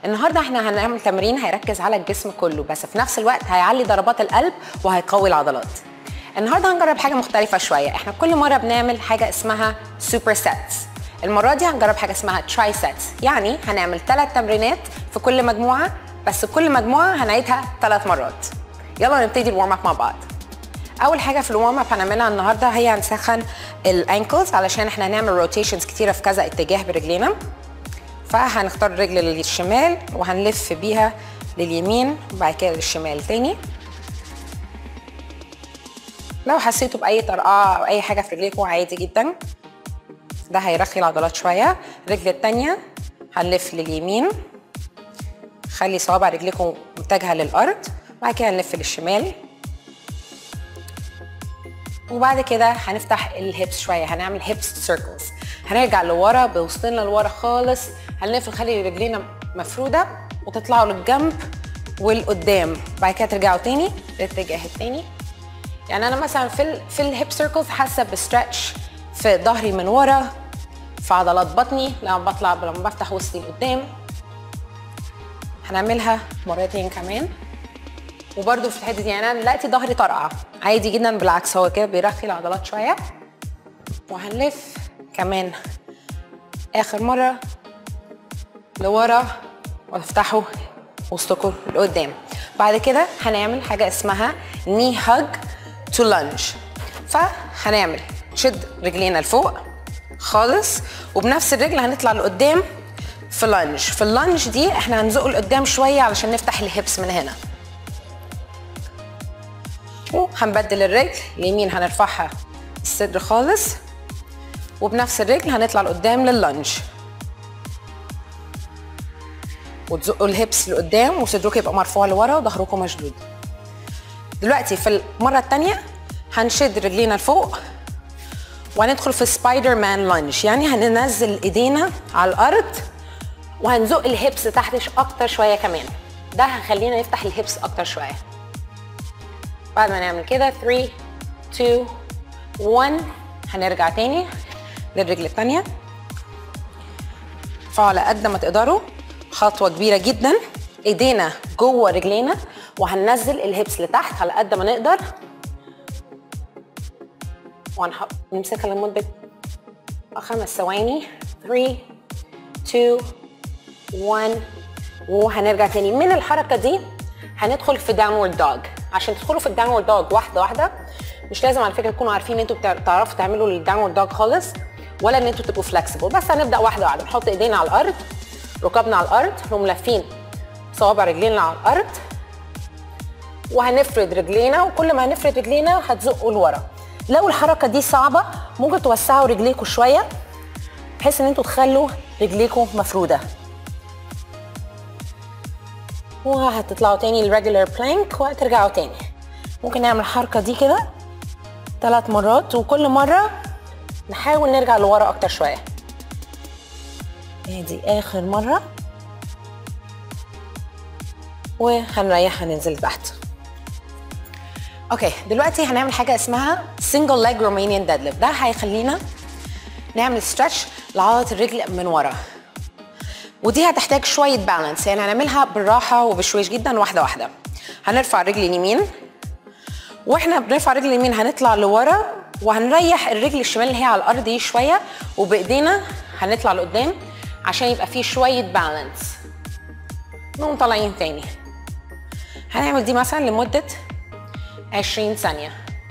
النهارده احنا هنعمل تمرين هيركز على الجسم كله بس في نفس الوقت هيعلي ضربات القلب وهيقوي العضلات النهارده هنجرب حاجه مختلفه شويه احنا كل مره بنعمل حاجه اسمها سوبر سيتس المره دي هنجرب حاجه اسمها تراي سيتس يعني هنعمل ثلاث تمرينات في كل مجموعه بس كل مجموعه هنعيدها ثلاث مرات يلا نبتدي الورم اب مع بعض اول حاجه في الورم اب هنعملها النهارده هي هنسخن الانكلز علشان احنا هنعمل روتيشنز كتيره في كذا اتجاه برجلينا فهنختار الرجل للشمال وهنلف بيها لليمين وبعد كده للشمال تاني لو حسيتوا باي طرقعه او اي حاجه في رجليكم عادي جدا ده هيرخي العضلات شويه الرجل التانيه هنلف لليمين خلي صوابع رجليكم متجهه للارض وبعد كده نلف للشمال وبعد كده هنفتح الهيبس شويه هنعمل هيبس سيركلز هنرجع لورا بوسطنا لورا خالص هنلف نخلي رجلينا مفروده وتطلعوا للجنب والقدام بعد كده ترجعوا تاني للاتجاه التاني يعني انا مثلا في ال في الهيب سيركلز حاسه بستريتش في ظهري من ورا في عضلات بطني لما بطلع لما بفتح وسطي لقدام هنعملها مرتين كمان وبرده في الحته دي يعني انا دلوقتي ظهري طرقع عادي جدا بالعكس هو كده بيرخي العضلات شويه وهنلف كمان اخر مره لورا وافتحوا وسطكم لقدام بعد كده هنعمل حاجه اسمها ني هاج تو لانج فهنعمل نشد رجلينا لفوق خالص وبنفس الرجل هنطلع لقدام في لانج في اللانج دي احنا هنزقه لقدام شويه علشان نفتح الهيبس من هنا وهنبدل الرجل اليمين هنرفعها الصدر خالص وبنفس الرجل هنطلع لقدام لللانج وتزقوا الهيبس لقدام وصدركم يبقى مرفوع لورا وظهركم مشدود دلوقتي في المره الثانيه هنشد رجلينا لفوق وهندخل في سبايدر مان لانج يعني هننزل ايدينا على الارض وهنزق الهيبس تحت اكتر شويه كمان ده هيخلينا نفتح الهيبس اكتر شويه بعد ما نعمل كده 3 2 1 هنرجع تاني للرجل الثانيه فعلى قد ما تقدروا خطوه كبيره جدا ايدينا جوه رجلينا وهننزل الهيبس لتحت على قد ما نقدر ونمسكها لمده خمس ثواني 3 2 1 وهنرجع تاني من الحركه دي هندخل في داونورد دوج عشان تدخلوا في الداونورد دوج واحده واحده مش لازم على فكره تكونوا عارفين ان انتوا بتعرفوا تعملوا الداونورد دوج خالص ولا ان انتوا تبقوا فلكسبل بس هنبدا واحده واحده نحط ايدينا على الارض ركبنا على الارض نقوم لافين صوابع رجلينا على الارض وهنفرد رجلينا وكل ما هنفرد رجلينا هتزقوا لورا لو الحركه دي صعبه ممكن توسعوا رجليكم شويه بحيث ان انتوا تخلوا رجليكم مفروده وهتطلعوا تاني الريجولار بلانك وهترجعوا تاني ممكن نعمل الحركه دي كده ثلاث مرات وكل مره نحاول نرجع لورا اكتر شويه ادي اخر مره وهنريح هننزل تحت اوكي دلوقتي هنعمل حاجه اسمها سنجل ليج رومانيان ديدليفت ده هيخلينا نعمل ستريتش لعضله الرجل من ورا ودي هتحتاج شويه بالانس يعني هنعملها بالراحه وبشويش جدا واحده واحده هنرفع الرجل اليمين واحنا بنرفع الرجل اليمين هنطلع لورا وهنريح الرجل الشمال اللي هي على الارض دي شويه وبايدينا هنطلع لقدام عشان يبقى فيه شويه بالانس نقوم طالعين تاني هنعمل دي مثلا لمده 20 ثانيه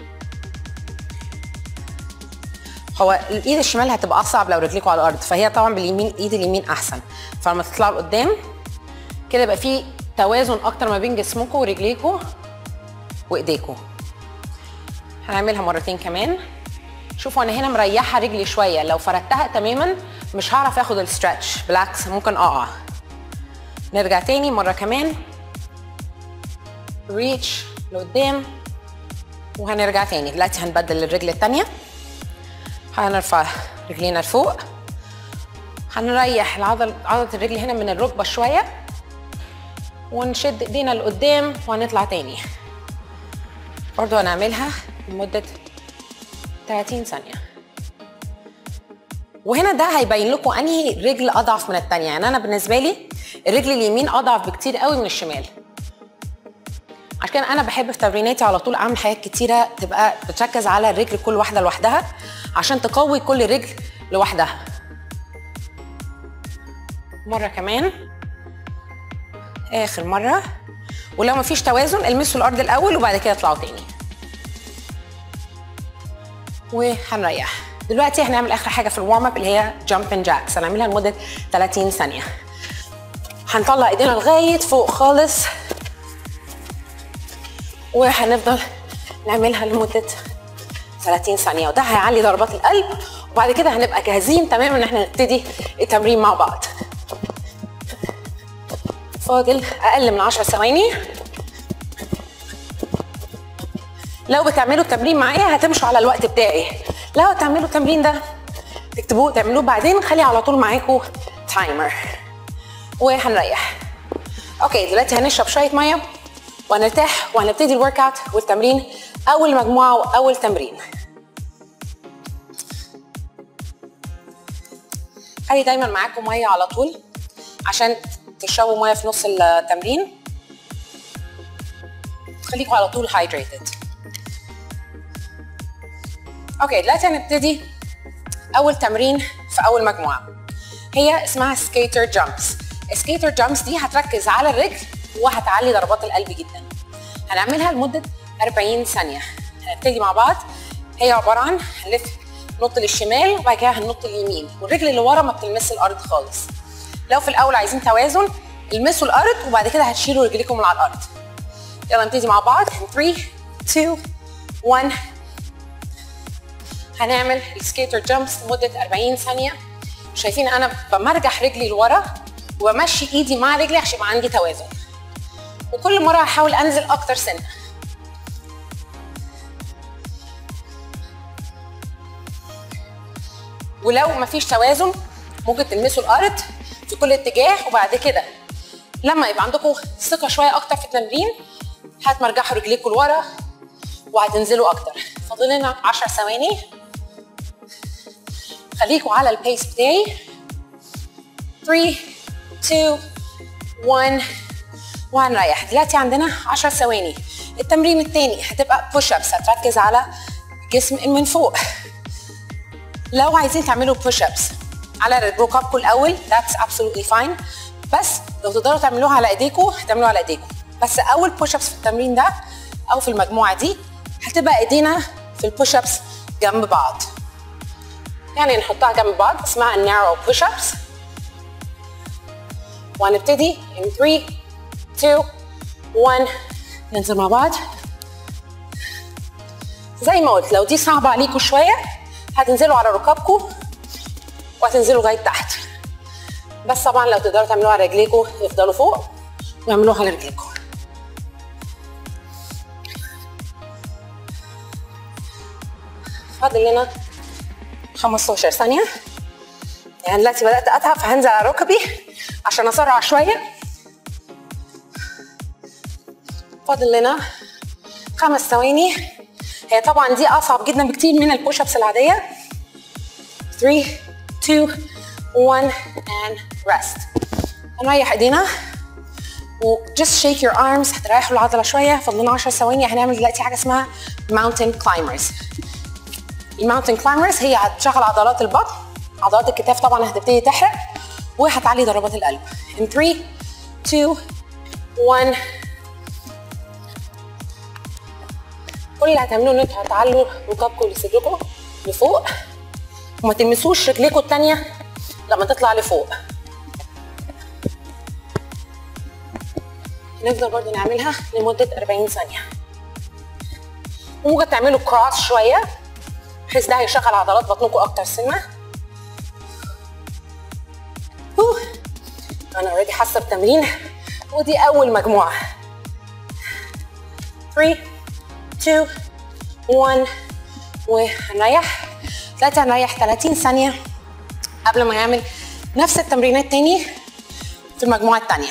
هو الايد الشمال هتبقى اصعب لو رجليكوا على الارض فهي طبعا باليمين الايد اليمين احسن فلما تطلعوا لقدام كده يبقى في توازن اكتر ما بين جسمكم ورجليكم وايديكم هنعملها مرتين كمان شوفوا انا هنا مريحه رجلي شويه لو فردتها تماما مش هعرف اخد الستريتش بالعكس ممكن اقع نرجع تاني مره كمان ريتش لقدام وهنرجع تاني دلوقتي هنبدل الرجل التانيه هنرفع رجلينا لفوق هنريح العضل عضله الرجل هنا من الركبه شويه ونشد ايدينا لقدام وهنطلع تاني برضو هنعملها لمده 30 ثانيه وهنا ده هيبين لكم انهي رجل اضعف من الثانيه يعني انا بالنسبه لي الرجل اليمين اضعف بكتير قوي من الشمال عشان كده انا بحب في تمريناتي على طول اعمل حاجات كتيره تبقى بتركز على الرجل كل واحده لوحدها عشان تقوي كل رجل لوحدها مره كمان اخر مره ولو مفيش توازن المسوا الارض الاول وبعد كده اطلعوا تاني وهنريح دلوقتي هنعمل اخر حاجه في الورم اب اللي هي جامب اند جاكس هنعملها لمده 30 ثانيه هنطلع ايدينا لغايه فوق خالص وهنفضل نعملها لمده 30 ثانيه وده هيعلي ضربات القلب وبعد كده هنبقى جاهزين تماما ان احنا نبتدي التمرين مع بعض فاضل اقل من 10 ثواني لو بتعملوا التمرين معايا هتمشوا على الوقت بتاعي لو هتعملوا التمرين ده تكتبوه تعملوه بعدين خلي على طول معاكم تايمر وهنريح اوكي دلوقتي هنشرب شويه ميه وهنرتاح وهنبتدي الورك اوت والتمرين اول مجموعه واول تمرين خلي دايما معاكم ميه على طول عشان تشربوا ميه في نص التمرين خليكم على طول hydrated اوكي دلوقتي هنبتدي اول تمرين في اول مجموعه هي اسمها سكيتر جامبس السكيتر جامبس دي هتركز على الرجل وهتعلي ضربات القلب جدا هنعملها لمده 40 ثانيه هنبتدي مع بعض هي عباره عن هنلف نط للشمال وبعد كده هننط اليمين والرجل اللي ورا ما بتلمس الارض خالص لو في الاول عايزين توازن المسوا الارض وبعد كده هتشيلوا رجليكم من على الارض يلا نبتدي مع بعض 3 2 1 هنعمل السكيتر جامبس لمده 40 ثانيه شايفين انا بمرجح رجلي لورا وبمشي ايدي مع رجلي عشان يبقى عندي توازن وكل مره هحاول انزل اكتر سنه ولو مفيش توازن ممكن تلمسوا الارض في كل اتجاه وبعد كده لما يبقى عندكم ثقه شويه اكتر في التمرين هتمرجحوا رجليكم لورا وهتنزلوا اكتر فاضل لنا 10 ثواني خليكوا على البيس بتاعي 3 2 1 وهنريح دلوقتي عندنا 10 ثواني التمرين الثاني هتبقى بوش ابس هتركز على جسم من فوق لو عايزين تعملوا بوش ابس على ركبكم الاول that's absolutely fine بس لو تقدروا تعملوها على ايديكم هتعملوها على ايديكم بس اول بوش ابس في التمرين ده او في المجموعه دي هتبقى ايدينا في البوش ابس جنب بعض يعني نحطها جنب بعض اسمها النارو بوش ابس وهنبتدي in 3 2 1 ننزل مع بعض زي ما قلت لو دي صعبه عليكم شويه هتنزلوا على ركابكم وهتنزلوا لغايه تحت بس طبعا لو تقدروا تعملوها على رجليكم يفضلوا فوق واعملوها على رجليكم فاضل لنا 15 ثانية يعني دلوقتي بدأت أتعب فهنزل على ركبي عشان أسرع شوية فاضل لنا خمس ثواني هي طبعا دي أصعب جدا بكتير من البوش ابس العادية 3 2 1 and rest هنريح ايدينا و just shake your arms هتريحوا العضلة شوية فاضل لنا 10 ثواني هنعمل دلوقتي حاجة اسمها mountain climbers الماونتن كلايمرز هي هتشغل عضلات البطن عضلات الكتاف طبعا هتبتدي تحرق وهتعلي ضربات القلب in 3 2 1 كل اللي هتعملوه ان انتوا هتعلوا ركابكم لصدركم لفوق وما تلمسوش رجليكم التانية لما تطلع لفوق نفضل برضه نعملها لمدة 40 ثانية وممكن تعملوا كراس شوية بحيث ده هيشغل عضلات بطنكم اكتر سنه أوه. انا اوريدي حاسه بتمرين ودي اول مجموعه 3 2 1 وهنريح دلوقتي هنريح 30 ثانيه قبل ما نعمل نفس التمرينات تاني في المجموعه الثانيه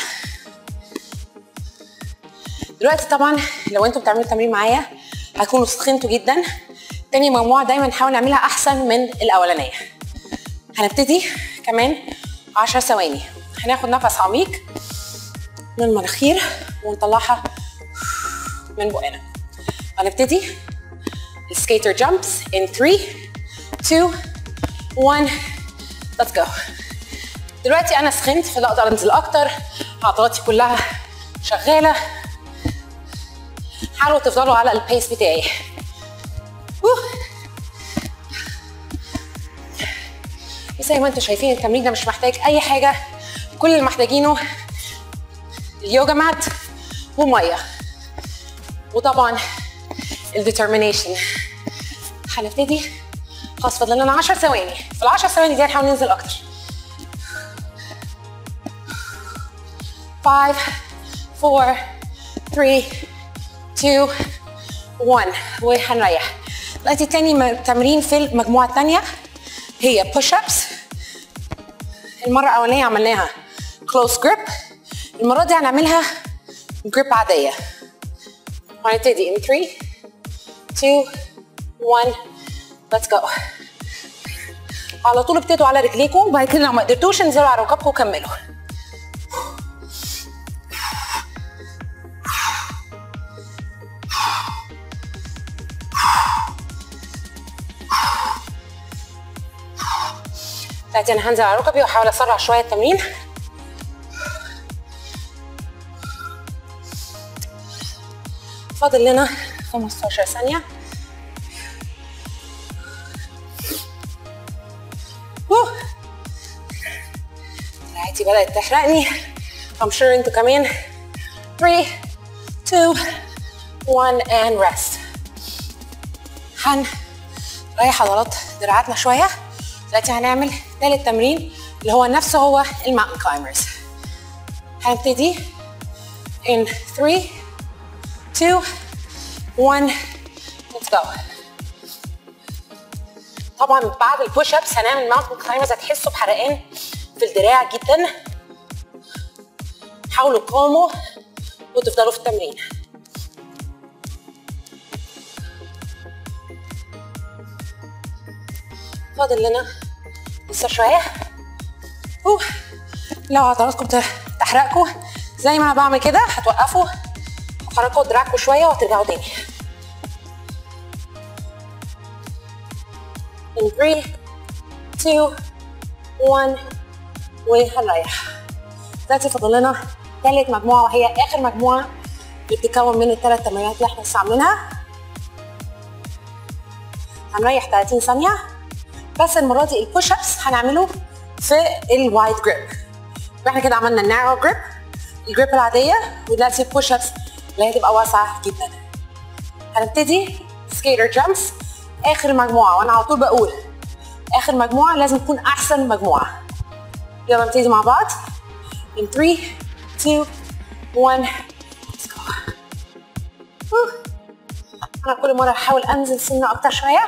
دلوقتي طبعا لو انتوا بتعملوا التمرين معايا هتكونوا سخنتوا جدا تاني مجموعه دايما نحاول نعملها احسن من الاولانيه هنبتدي كمان 10 ثواني هناخد نفس عميق من المناخير ونطلعها من بقنا هنبتدي السكيتر جامبس in 3 2 1 let's go دلوقتي انا سخنت فلا اقدر انزل اكتر عضلاتي كلها شغاله حاولوا تفضلوا على البيس بتاعي زي ما انتم شايفين التمرين ده مش محتاج اي حاجه كل اللي محتاجينه اليوجا مات وميه وطبعا الديترمينيشن هنبتدي خلاص فاضل لنا 10 ثواني في ال 10 ثواني دي هنحاول ننزل اكتر 5 4 3 2 1 وهنريح دلوقتي تاني تمرين في المجموعه الثانيه هي push ups المره الاولانيه عملناها close grip المره دي هنعملها grip عاديه وهنبتدي in 3 2 1 let's go على طول ابتدوا على رجليكم وبعد كده لو ما قدرتوش انزلوا على ركبكم وكملوا دلوقتي انا هنزل على ركبي واحاول اسرع شويه التمرين فاضل لنا 15 ثانيه دراعتي بدات تحرقني I'm sure انتوا كمان 3 2 1 and rest هنريح عضلات دراعاتنا شويه دلوقتي هنعمل ثالث تمرين اللي هو نفسه هو الماونتن كلايمرز هنبتدي in 3 2 1 let's go طبعا بعد البوش ابس هنعمل ماونتن كلايمرز هتحسوا بحرقان في الدراع جدا حاولوا تقاوموا وتفضلوا في التمرين فاضل لنا لسه شويه أوه. لو عضلاتكم تحرقكم زي ما انا بعمل كده هتوقفوا تحركوا دراعكم شويه وهترجعوا تاني in 3 2 1 وهنريح دلوقتي فاضل لنا تالت مجموعه وهي اخر مجموعه اللي بتتكون من الثلاث تمرينات اللي احنا لسه عاملينها هنريح 30 ثانيه بس المره دي البوش ابس هنعمله في الوايد جريب احنا كده عملنا النارو جريب الجريب العاديه ودلوقتي البوش ابس اللي هي تبقى واسعه جدا هنبتدي سكيتر جامبس اخر مجموعه وانا على طول بقول اخر مجموعه لازم تكون احسن مجموعه يلا نبتدي مع بعض in 3 2 1 let's go انا كل مره احاول انزل سنه اكتر شويه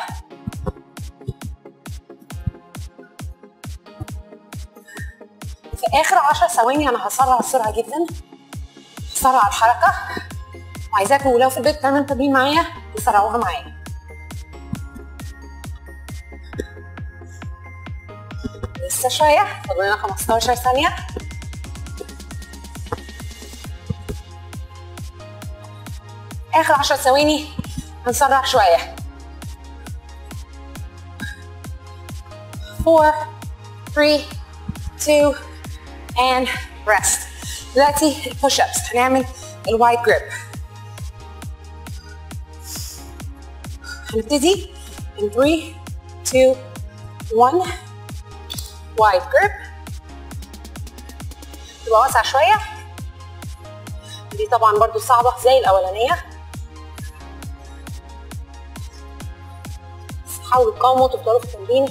في اخر 10 ثواني انا هسرع السرعه جدا هسرع الحركه وعايزاكم ولو في البيت تعملوا تمرين معايا تسرعوها معايا لسه شويه فاضل لنا 15 ثانيه اخر 10 ثواني هنسرع شويه 4 3 2 and rest دلوقتي البوش ابس هنعمل الوايد جريب هنبتدي in 3 2 1 وايد جريب تبقى واسعة شوية دي طبعا برضو صعبة زي الأولانية بس حاولوا تقاوموا تفضلوا في التمرين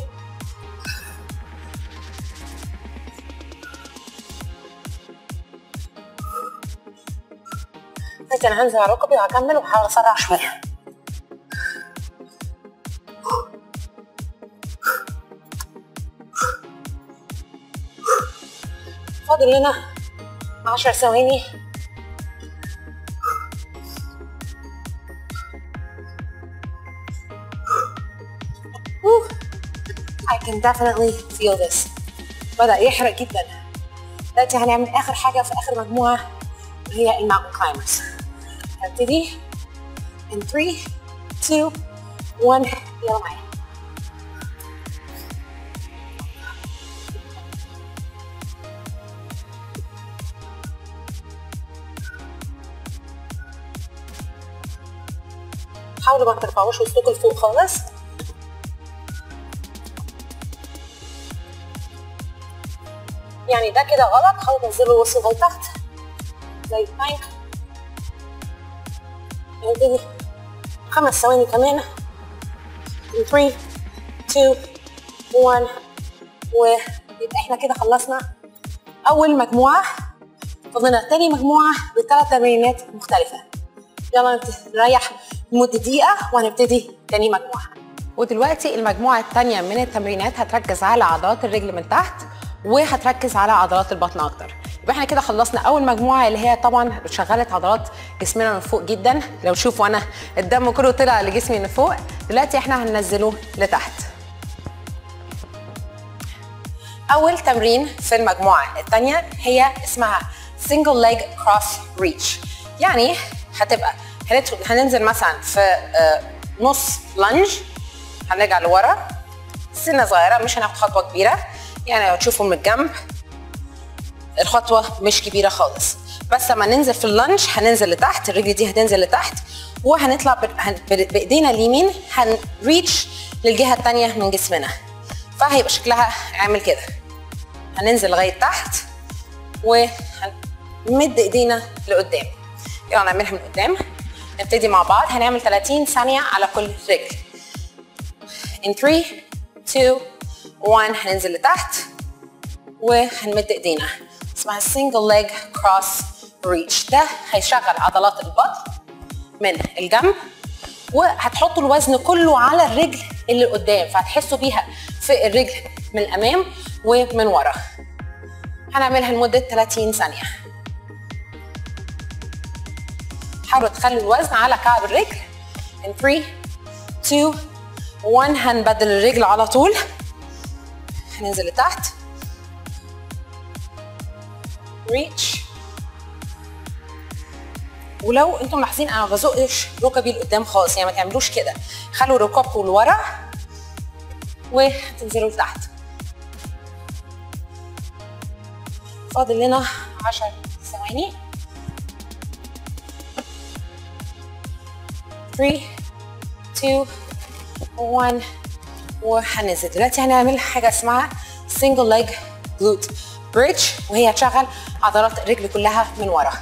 بس انا هنزل على ركبي وهكمل وهحاول اسرع شويه فاضل لنا 10 ثواني I can definitely feel this بدأ يحرق جدا دلوقتي هنعمل آخر حاجة في آخر مجموعة وهي الماونتن كلايمرز هبتدي in 3 2 1 يلا معايا حاولوا ما ترفعوش وسطكم لفوق خالص يعني ده كده غلط حاولوا تنزلوا الوسط لغايه تحت زي البانك نبتدي خمس ثواني كمان 3 2 1 ويبقى احنا كده خلصنا اول مجموعه فضلنا تاني مجموعه بثلاث تمرينات مختلفه يلا نريح لمده دقيقه وهنبتدي تاني مجموعه ودلوقتي المجموعه الثانيه من التمرينات هتركز على عضلات الرجل من تحت وهتركز على عضلات البطن اكتر يبقى احنا كده خلصنا اول مجموعه اللي هي طبعا شغلت عضلات جسمنا من فوق جدا لو تشوفوا انا الدم كله طلع لجسمي من فوق دلوقتي احنا هننزله لتحت اول تمرين في المجموعه الثانيه هي اسمها single leg cross reach يعني هتبقى هندخل هننزل مثلا في آه، نص لانج هنرجع لورا سنه صغيره مش هناخد خطوه كبيره يعني لو تشوفوا من الجنب الخطوه مش كبيره خالص بس لما ننزل في اللانج هننزل لتحت الرجل دي هتنزل لتحت وهنطلع ب- هن- ب- بايدينا اليمين هنريتش للجهه الثانيه من جسمنا فهيبقى شكلها عامل كده هننزل لغايه تحت وهنمد ايدينا لقدام يلا نعملها من قدام نبتدي مع بعض هنعمل 30 ثانيه على كل رجل in 3 2 1 هننزل لتحت وهنمد ايدينا اسمها single leg cross reach ده هيشغل عضلات البطن من الجنب وهتحطوا الوزن كله على الرجل اللي قدام فهتحسوا بيها في الرجل من الامام ومن ورا هنعملها لمده 30 ثانيه حاولوا تخلوا الوزن على كعب الرجل in 3 2 1 هنبدل الرجل على طول هننزل لتحت ريتش ولو انتم ملاحظين انا ما بزقش ركبي لقدام خالص يعني ما تعملوش كده خلوا ركبكم لورا وتنزلوا لتحت فاضل لنا 10 ثواني 3 2 1 وهننزل دلوقتي هنعمل حاجه اسمها single leg glute bridge وهي هتشغل عضلات الرجل كلها من ورا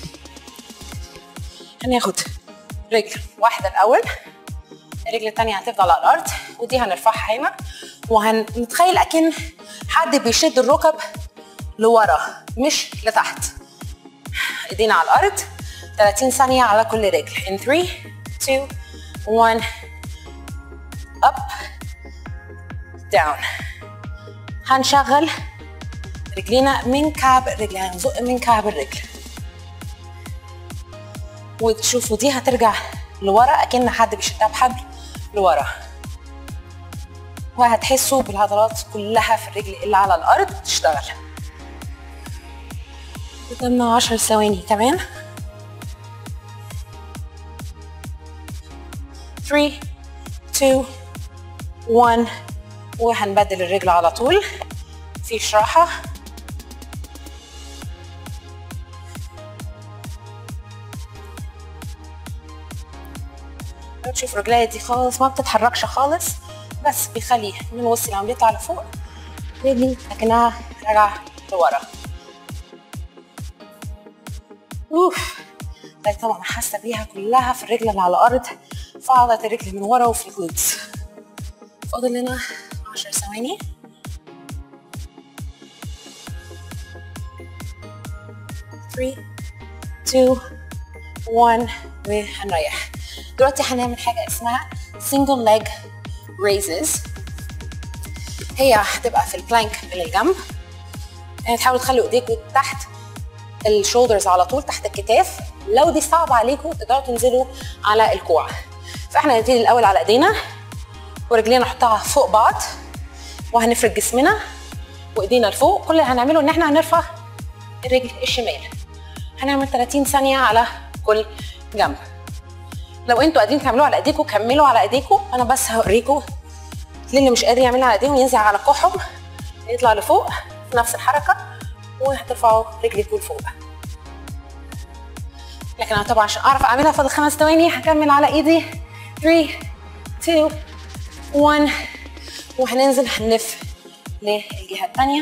هناخد رجل واحده الاول الرجل الثانيه هتفضل على الارض ودي هنرفعها هنا وهنتخيل اكن حد بيشد الركب لورا مش لتحت ايدينا على الارض 30 ثانيه على كل رجل in 3 2 1 up down هنشغل رجلينا من كعب الرجل هنزق من كعب الرجل وتشوفوا دي هترجع لورا اكن حد بيشدها بحبل لورا وهتحسوا بالعضلات كلها في الرجل اللي على الارض تشتغل قدامنا 10 ثواني كمان 3 2 1 وهنبدل الرجل على طول مفيش راحة تشوف رجليا دي خالص ما بتتحركش خالص بس بيخلي من وسطي لما بيطلع لفوق رجلي لكنها راجعة لورا اوف ده طبعا حاسه بيها كلها في الرجل اللي على الارض في عضله الرجل من ورا وفي الجلوتس فاضل لنا 10 ثواني Three, two, one وهنريح دلوقتي هنعمل حاجة اسمها single leg raises هي هتبقى في البلانك من الجنب يعني تحاولوا تخلوا ايديكم تحت الشولدرز على طول تحت الكتاف لو دي صعبة عليكم تقدروا تنزلوا على الكوع فاحنا هنبتدي الاول على ايدينا ورجلينا نحطها فوق بعض وهنفرد جسمنا وايدينا لفوق كل اللي هنعمله ان احنا هنرفع الرجل الشمال هنعمل 30 ثانيه على كل جنب لو انتوا قادرين تعملوها على ايديكم كملوا على ايديكم انا بس هوريكم للي مش قادر يعملها على ايديهم ينزل على كوعهم يطلع لفوق في نفس الحركه وهترفعوا رجلكم لفوق لكن انا طبعا عشان اعرف اعملها فاضل خمس ثواني هكمل على ايدي 3 2 1 وهننزل هنلف للجهه الثانيه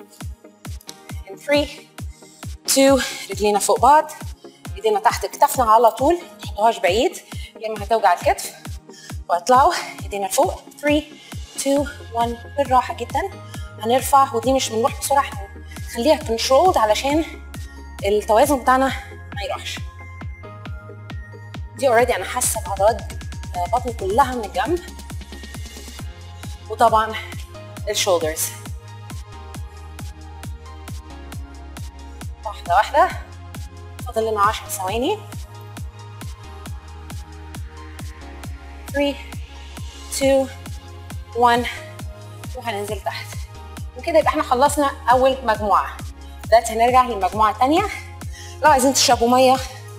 3 2 رجلينا فوق بعض ايدينا تحت كتفنا على طول ما تحطوهاش بعيد يا اما هتوجع الكتف واطلعوا ايدينا لفوق 3 2 1 بالراحه جدا هنرفع ودي مش بنروح بسرعه هنخليها كنترولد علشان التوازن بتاعنا ما يروحش دي اوريدي انا حاسه بعضلات بطني كلها من الجنب وطبعا الشولدرز واحده واحده فاضل لنا 10 ثواني 3 2 1 وهننزل تحت وكده يبقى احنا خلصنا اول مجموعه دلوقتي هنرجع للمجموعه الثانيه لو عايزين تشربوا ميه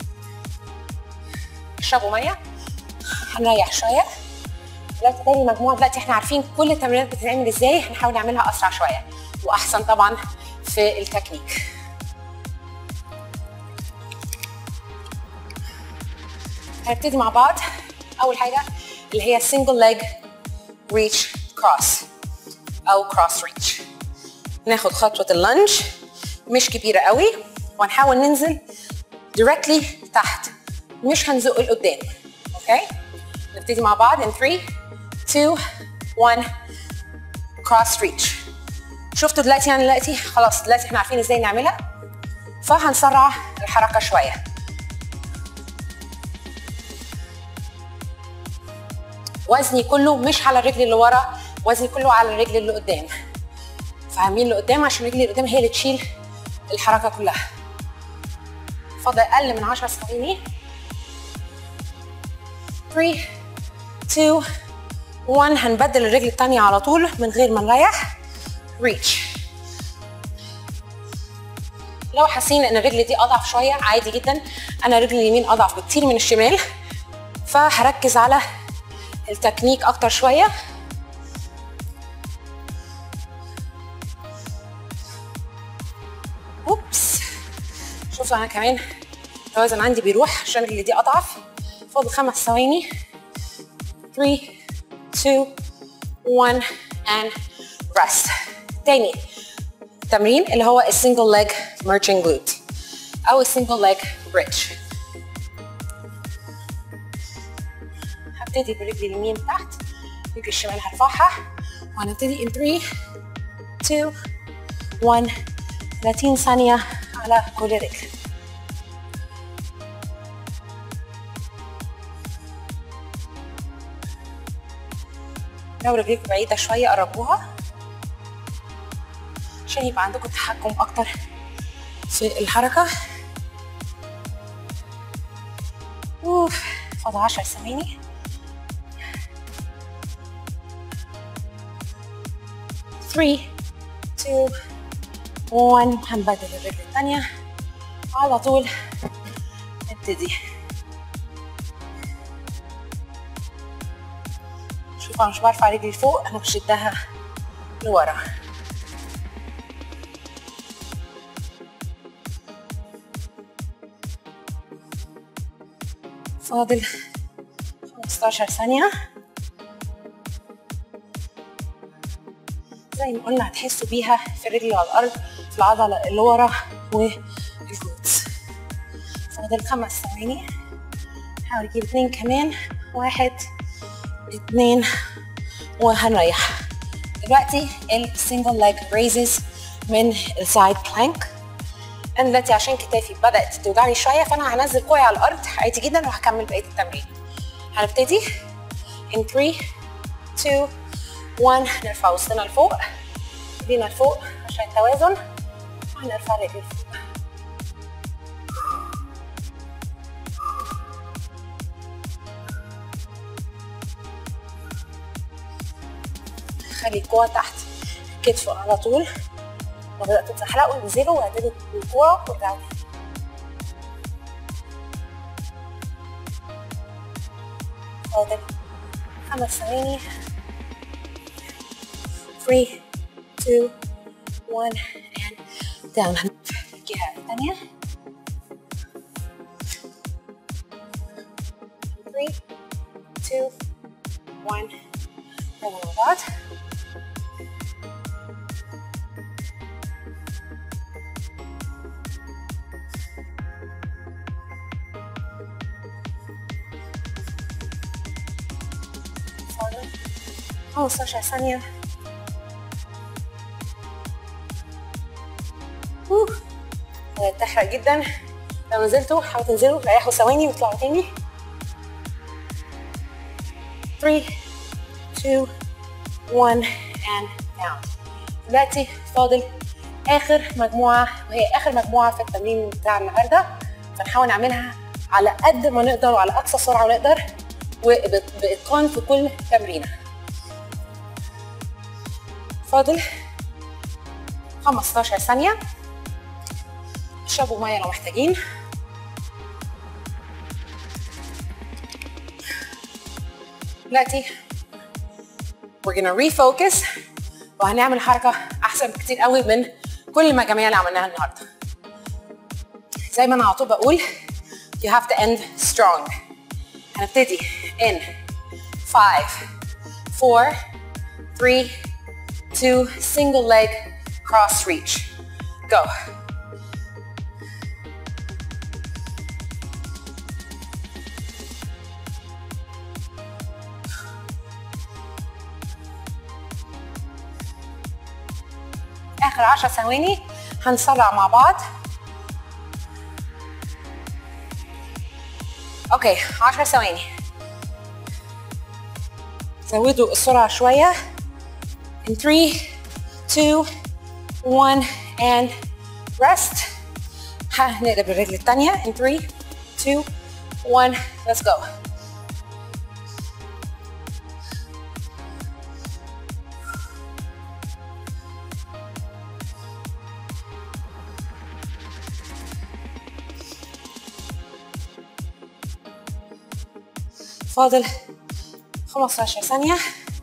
اشربوا ميه هنريح شويه دلوقتي تاني مجموعه دلوقتي احنا عارفين كل التمرينات بتتعمل ازاي هنحاول نعملها اسرع شويه واحسن طبعا في التكنيك هنبتدي مع بعض اول حاجه اللي هي single leg reach cross او cross reach ناخد خطوه اللانج مش كبيره قوي وهنحاول ننزل directly تحت مش هنزق لقدام اوكي نبتدي مع بعض in 3 2 1 cross reach شفتوا دلوقتي يعني دلوقتي خلاص دلوقتي احنا عارفين ازاي نعملها فهنسرع الحركه شويه وزني كله مش على الرجل اللي ورا وزني كله على الرجل اللي قدام فاهمين اللي قدام عشان الرجل اللي قدام هي اللي تشيل الحركه كلها فاضل اقل من 10 ثواني 3 2 1 هنبدل الرجل الثانيه على طول من غير ما نريح ريتش لو حاسين ان الرجل دي اضعف شويه عادي جدا انا رجلي اليمين اضعف بكتير من الشمال فهركز على التكنيك اكتر شويه اوبس شوفوا انا كمان التوازن عندي بيروح عشان رجلي دي اضعف فاضل خمس ثواني 3 2 1 and rest تاني تمرين اللي هو السنجل ليج merging glute او السنجل ليج bridge هبتدي برجلي اليمين تحت رجلي الشمال هرفعها وهنبتدي in 3 2 1 30 ثانية على كل رجل لو رجليكم بعيدة شوية قربوها عشان يبقى عندكم تحكم أكتر في الحركة اوف فاضل 10 ثواني three, two, one هنبدل الرجل الثانية على طول نبتدي شوف انا مش برفع رجلي لفوق انا بشدها لورا فاضل 15 ثانية زي ما قلنا هتحسوا بيها في الرجل على الأرض في العضلة اللي ورا والجلوتس فاضل خمس ثواني نحاول نجيب اتنين كمان واحد اتنين وهنريح دلوقتي السنجل ليج ريزز من السايد بلانك انا دلوقتي عشان كتافي بدات توجعني شويه فانا هنزل كوعي على الارض عادي جدا وهكمل بقيه التمرين هنبتدي in 3 2 1 نرفع وسطنا لفوق ايدينا لفوق عشان التوازن وهنرفع رجلي لفوق خلي القوة تحت كتف على طول لما بدأتوا تتزحلقوا انزلوا واعتدوا بالكوع وارجعوا فاضل خمس ثواني 3 2 1 and down الجهة الثانية 3 2 1 يلا مع بعض فاضل 15 ثانية أوه. تحرق جدا لو نزلتوا حاولوا تنزلوا ريحوا ثواني وطلعوا تاني 3 2 1 and down دلوقتي فاضل اخر مجموعه وهي اخر مجموعه في التمرين بتاع النهارده فنحاول نعملها على قد ما نقدر وعلى اقصى سرعه نقدر وباتقان في كل تمرينه فاضل 15 ثانيه اشربوا ميه لو محتاجين دلوقتي we're gonna refocus وهنعمل حركة أحسن بكتير قوي من كل المجاميع اللي عملناها النهاردة. زي ما أنا على طول بقول you have to end strong. هنبتدي in 5 4 3 2 single leg cross reach. Go. اخر 10 ثواني هنسرع مع بعض اوكي 10 ثواني زودوا السرعه شويه in 3 2 1 and rest هنقلب الرجل الثانيه in 3 2 1 let's go فاضل 15 ثانية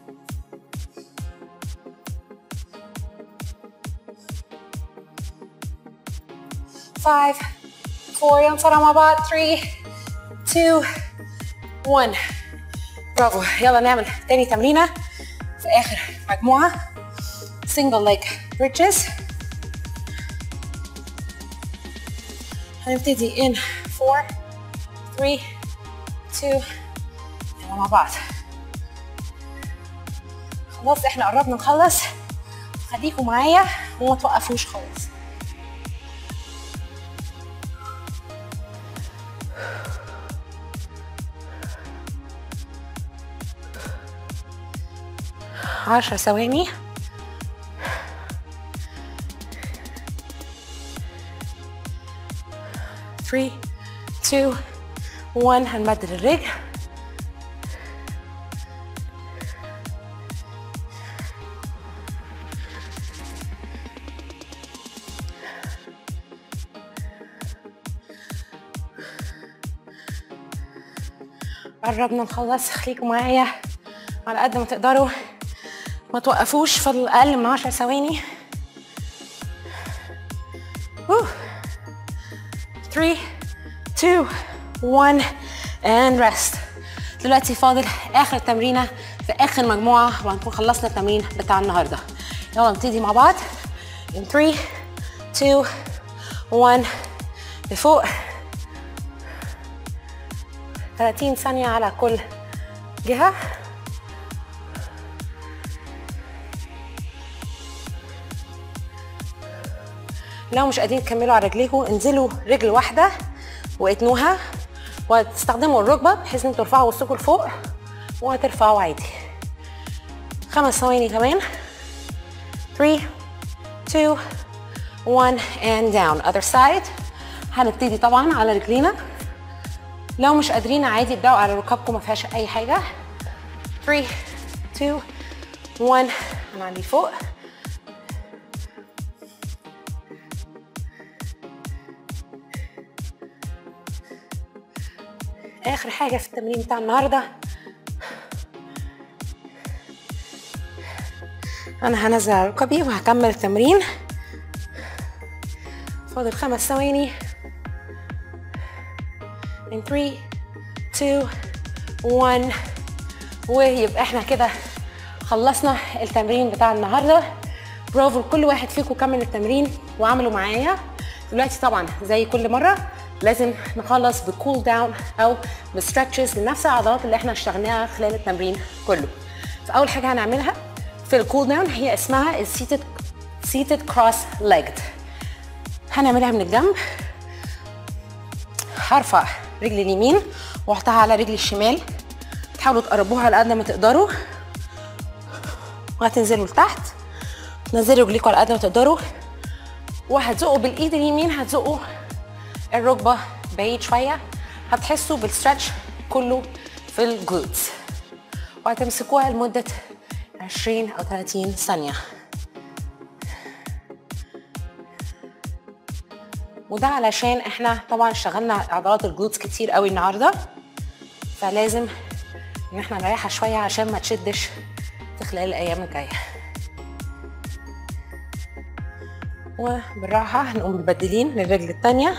five four يلا نسرع مع بعض three two one برافو يلا نعمل تاني تمرينة في آخر مجموعة single leg bridges هنبتدي in four three two يلا مع بعض خلاص احنا قربنا نخلص خليكم معايا وما توقفوش خالص عشر ثواني three two one هنمدد الرجل قربنا نخلص خليكم معايا على قد ما تقدروا ما توقفوش فاضل اقل من 10 ثواني 3 2 1 and rest دلوقتي فاضل اخر تمرينه في اخر مجموعه وهنكون خلصنا التمرين بتاع النهارده يلا نبتدي مع بعض in 3 2 1 لفوق 30 ثانية على كل جهة لو مش قادرين تكملوا على رجليكم انزلوا رجل واحدة واتنوها وتستخدموا الركبة بحيث ان ترفعوا وسطكم لفوق وهترفعوا عادي خمس ثواني كمان 3 2 1 and down other side هنبتدي طبعا على رجلينا لو مش قادرين عادي ابداوا على ركابكم ما فيهاش اي حاجه 3 2 1 انا عندي فوق اخر حاجه في التمرين بتاع النهارده انا هنزل على ركبي وهكمل التمرين فاضل خمس ثواني in 3 2 1 ويبقى احنا كده خلصنا التمرين بتاع النهارده برافو لكل واحد فيكم كمل التمرين وعملوا معايا دلوقتي طبعا زي كل مره لازم نخلص بكول داون او بستريتشز لنفس العضلات اللي احنا اشتغلناها خلال التمرين كله فاول حاجه هنعملها في الكول داون هي اسمها السيتد سيتد كروس ليجد هنعملها من الجنب هرفع رجلي اليمين واحطها على رجلي الشمال تحاولوا تقربوها على قد ما تقدروا وهتنزلوا لتحت تنزلوا رجليكم على قد ما تقدروا وهتزقوا بالايد اليمين هتزقوا الركبه بعيد شويه هتحسوا بالستريتش كله في الجلوتس وهتمسكوها لمده 20 او 30 ثانيه وده علشان احنا طبعا اشتغلنا عضلات الجلوتس كتير قوي النهارده فلازم ان احنا نريحها شويه عشان ما تشدش في خلال الايام الجايه وبالراحه هنقوم مبدلين للرجل التانيه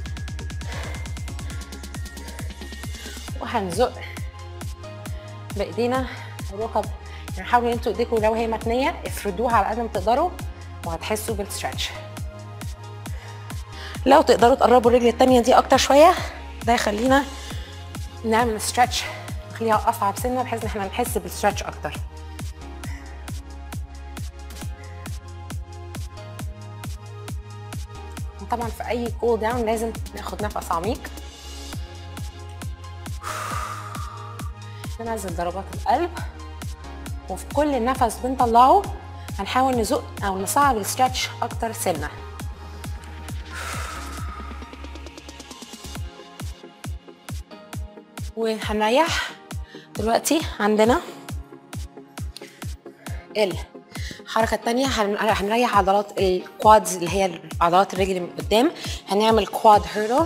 وهنزق بايدينا الركب يعني حاولوا ان انتوا ايديكم لو هي متنيه افردوها على قد ما تقدروا وهتحسوا بالستريتش لو تقدروا تقربوا الرجل التانية دي اكتر شويه ده يخلينا نعمل ستريتش نخليها اصعب سنه بحيث ان احنا نحس بالستريتش اكتر طبعا في اي كول داون لازم ناخد نفس عميق ننزل ضربات القلب وفي كل نفس بنطلعه هنحاول نزق او نصعب الستريتش اكتر سنه وهنريح دلوقتي عندنا الحركه الثانيه هنريح عضلات الكوادز اللي هي عضلات الرجل من قدام هنعمل كواد هيرل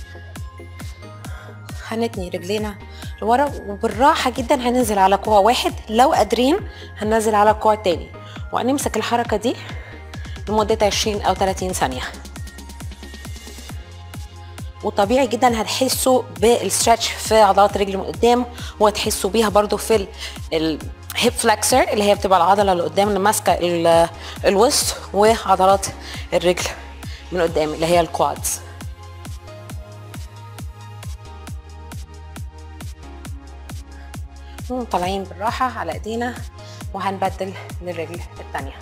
هنتني رجلينا لورا وبالراحه جدا هننزل على كوع واحد لو قادرين هننزل على كوع تاني وهنمسك الحركه دي لمده 20 او 30 ثانيه وطبيعي جدا هتحسوا بالستريتش في عضلات الرجل من قدام وهتحسوا بيها برضو في الهيب فلكسر اللي هي بتبقى العضله اللي قدام اللي ماسكه الوسط وعضلات الرجل من قدام اللي هي الكوادز طالعين بالراحه على ايدينا وهنبدل للرجل الثانيه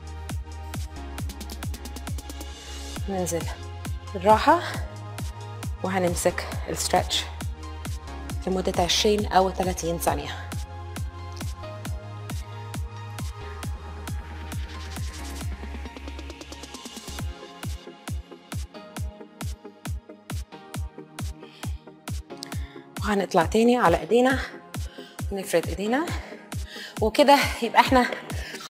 ننزل بالراحه وهنمسك الستريتش لمدة 20 أو 30 ثانية وهنطلع تاني على ايدينا نفرد ايدينا وكده يبقى احنا